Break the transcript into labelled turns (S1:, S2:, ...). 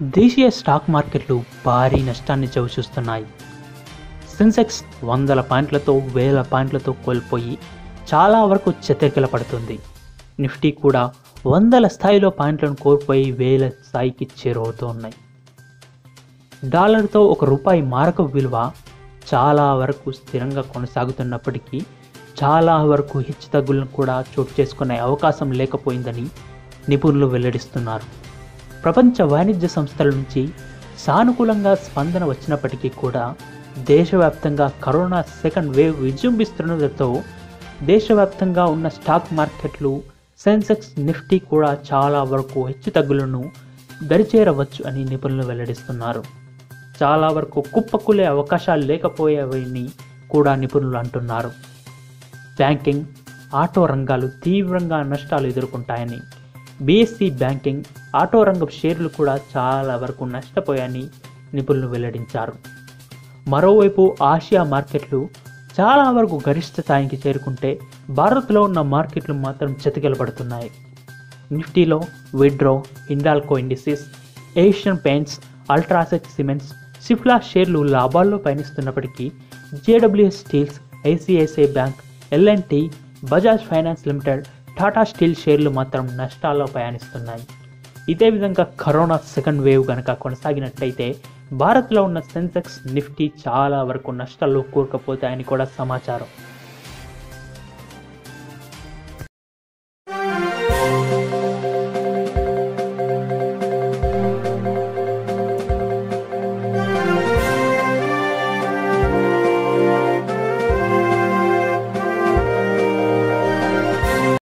S1: దేశీయ స్టాక్ మార్కెట్లు భారీ నష్టాన్ని చవిచూస్తున్నాయి సెన్సెక్స్ వందల పాయింట్లతో వేల పాయింట్లతో కోల్పోయి చాలా వరకు చెత్తకిల పడుతుంది నిఫ్టీ కూడా వందల స్థాయిలో పాయింట్లను కోల్పోయి వేల స్థాయికి చేరువవుతూ ఉన్నాయి డాలర్తో ఒక రూపాయి మారక విలువ చాలా వరకు స్థిరంగా కొనసాగుతున్నప్పటికీ చాలా వరకు హెచ్చుతగ్గులను కూడా చోటు చేసుకునే అవకాశం లేకపోయిందని నిపుణులు వెల్లడిస్తున్నారు ప్రపంచ వాణిజ్య సంస్థల నుంచి సానుకూలంగా స్పందన వచ్చినప్పటికీ కూడా దేశవ్యాప్తంగా కరోనా సెకండ్ వేవ్ విజృంభిస్తుండటంతో దేశవ్యాప్తంగా ఉన్న స్టాక్ మార్కెట్లు సెన్సెక్స్ నిఫ్టీ కూడా చాలా వరకు హెచ్చుతగ్గులను దరిచేరవచ్చు అని నిపుణులు వెల్లడిస్తున్నారు చాలా వరకు కుప్పకులే అవకాశాలు లేకపోయేవని కూడా నిపుణులు అంటున్నారు బ్యాంకింగ్ ఆటో రంగాలు తీవ్రంగా నష్టాలు ఎదుర్కొంటాయని బీఎస్సీ బ్యాంకింగ్ ఆటో రంగం షేర్లు కూడా చాలా వరకు నష్టపోయాయని నిపుణులు వెల్లడించారు మరోవైపు ఆసియా మార్కెట్లు చాలా వరకు గరిష్ట స్థాయికి చేరుకుంటే భారత్లో ఉన్న మార్కెట్లు మాత్రం చతికిలబడుతున్నాయి నిఫ్టీలో Wipro Hindalco Infosys Asian Paints UltraTech Cements Cipla షేర్లు లాభాల్లో పయనిస్తున్నప్పటికీ JSW Steels ICICI Bank LNT Bajaj Finance Limited Tata Steel షేర్లు మాత్రం నష్టాల్లో ప్రయాణిస్తున్నాయి ఇదే విధంగా కరోనా సెకండ్ వేవ్ కనుక కొనసాగినట్లయితే భారత్లో ఉన్న సెన్సెక్స్ నిఫ్టీ చాలా వరకు నష్టాల్లో కూరుకుపోతాయని కూడా సమాచారం